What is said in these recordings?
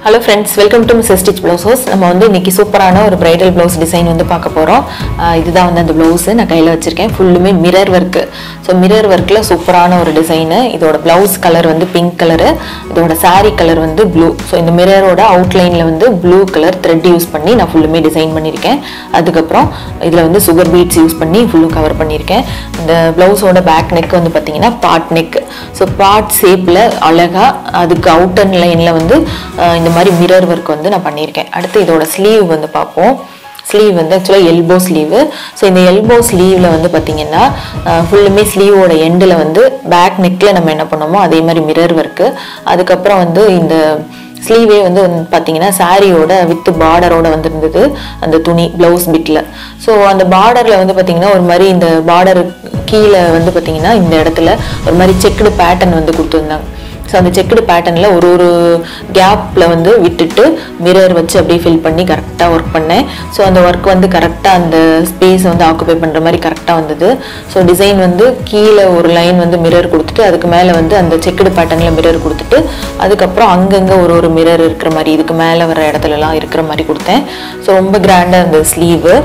hello friends welcome to Miss Stitch blouses நம்ம வந்து இன்னைக்கு சூப்பரான ஒரு பிரைடல் ப்ளவுஸ் டிசைன் வந்து பார்க்க போகிறோம் இதுதான் வந்து அந்த ப்ளவுஸு நான் கையில் வச்சுருக்கேன் ஃபுல்லுமே மிரர் ஒர்க்கு ஸோ மிரர் ஒர்க்கில் சூப்பரான ஒரு டிசைனு இதோட ப்ளவுஸ் கலர் வந்து பிங்க் கலரு இதோட saree கலர் வந்து ப்ளூ ஸோ இந்த மிரரோட அவுட்லைனில் வந்து ப்ளூ கலர் த்ரெட் யூஸ் பண்ணி நான் ஃபுல்லுமே டிசைன் பண்ணியிருக்கேன் அதுக்கப்புறம் இதில் வந்து சுகர் பீட்ஸ் யூஸ் பண்ணி ஃபுல்லும் கவர் பண்ணியிருக்கேன் இந்த ப்ளவுஸோட பேக் நெக் வந்து பார்த்தீங்கன்னா பாட் நெக் ஸோ பாட் ஷேப்பில் அழகாக அதுக்கு அவுட்டர் லைனில் வந்து அஹ், இந்த மாதிரி மிரர் ஒர்க் வந்து நான் பண்ணியிருக்கேன் அடுத்து இதோட ஸ்லீவ் வந்து பார்ப்போம் ஸ்லீவ் வந்து ஆக்சுவலாக எல்போ ஸ்லீவு ஸோ இந்த எல்போ ஸ்லீவில் வந்து பார்த்தீங்கன்னா ஃபுல்லுமே ஸ்லீவோட எண்டில் வந்து பேக் நெக்கில் நம்ம என்ன பண்ணோமோ அதே மாதிரி மிரர் ஒர்க்கு அதுக்கப்புறம் வந்து இந்த ஸ்லீவே வந்து வந்து பார்த்தீங்கன்னா சாரியோட வித் பார்டரோட வந்திருந்தது அந்த துணி ப்ளவுஸ் பிட்டில் ஸோ அந்த பார்டரில் வந்து பார்த்தீங்கன்னா ஒரு மாதிரி இந்த பார்டர் கீழே வந்து பார்த்தீங்கன்னா இந்த இடத்துல ஒரு மாதிரி செக்குடு பேட்டர்ன் வந்து கொடுத்துருந்தாங்க ஸோ அந்த செக்குடு பேட்டர்னில் ஒரு ஒரு கேப்பில் வந்து விட்டுட்டு மிரர் வச்சு அப்படியே ஃபில் பண்ணி கரெக்டாக ஒர்க் பண்ணேன் ஸோ அந்த ஒர்க் வந்து கரெக்டாக அந்த ஸ்பேஸ் வந்து ஆக்குபை பண்ணுற மாதிரி கரெக்டாக வந்தது ஸோ டிசைன் வந்து கீழே ஒரு லைன் வந்து மிரர் கொடுத்துட்டு அதுக்கு மேலே வந்து அந்த செக்குடு பேட்டர்னில் மிரர் கொடுத்துட்டு அதுக்கப்புறம் அங்கங்கே ஒரு ஒரு மிரர் இருக்கிற மாதிரி இதுக்கு மேலே வர இடத்துலலாம் இருக்கிற மாதிரி கொடுத்தேன் ஸோ ரொம்ப கிராண்டாக இருந்தது ஸ்லீவு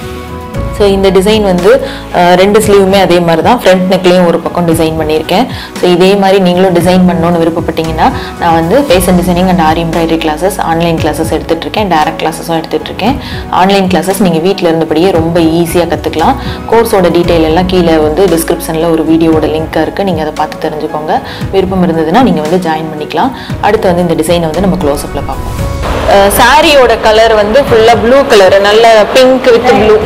ஸோ இந்த டிசைன் வந்து அஹ், ரெண்டு ஸ்லீவுமே அதே மாதிரி தான் ஃப்ரண்ட் நெக்லேயும் ஒரு பக்கம் டிசைன் பண்ணியிருக்கேன் ஸோ இதே மாதிரி நீங்களும் டிசைன் பண்ணணும்னு விருப்பப்பட்டீங்கன்னா நான் வந்து fashion designing and aari embroidery classes online classes எடுத்துகிட்டு இருக்கேன் டேரக்ட் கிளாஸஸும் எடுத்துகிட்டு இருக்கேன் ஆன்லைன் கிளாஸஸ் நீங்கள் வீட்டில் இருந்தபடியே ரொம்ப ஈஸியாக கற்றுக்கலாம் கோர்ஸோட டீட்டெயில் எல்லாம் கீழே வந்து டிஸ்கிரிப்ஷனில் ஒரு வீடியோவோட லிங்க் இருக்குது நீங்கள் அதை பார்த்து தெரிஞ்சுக்கோங்க விருப்பம் இருந்ததுன்னா நீங்கள் வந்து ஜாயின் பண்ணிக்கலாம் அடுத்து வந்து இந்த டிசைனை வந்து நம்ம க்ளோஸ்அப்பில் பார்ப்போம் சாரியோட கலர் வந்து ஃபுல்லாக ப்ளூ கலர் நல்ல பிங்க் வித் ப்ளூ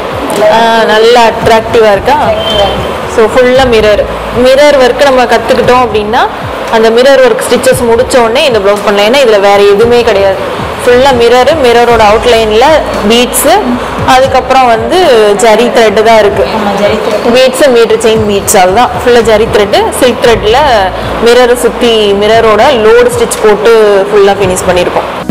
நல்ல அட்ராக்டிவாக இருக்கா ஸோ ஃபுல்லாக மிரர் மிரர் ஒர்க் நம்ம கற்றுக்கிட்டோம் அப்படின்னா அந்த மிரர் ஒர்க் ஸ்டிச்சஸ் முடிச்ச உடனே இந்த ப்ளவுஸ் பண்ணலாம் ஏன்னா இதில் வேறு எதுவுமே கிடையாது ஃபுல்லாக மிரரு மிரரோட அவுட்லைனில் பீட்ஸு அதுக்கப்புறம் வந்து ஜரி த்ரெட்டு தான் இருக்குது பீட்ஸு மீட்டர் செயின் பீட்ஸ் அதுதான் ஃபுல்லாக ஜரி த்ரெட்டு சில்க் த்ரெட்டில் மிரரை சுற்றி மிரரோட லோடு ஸ்டிச் போட்டு ஃபுல்லாக ஃபினிஷ் பண்ணியிருக்கோம்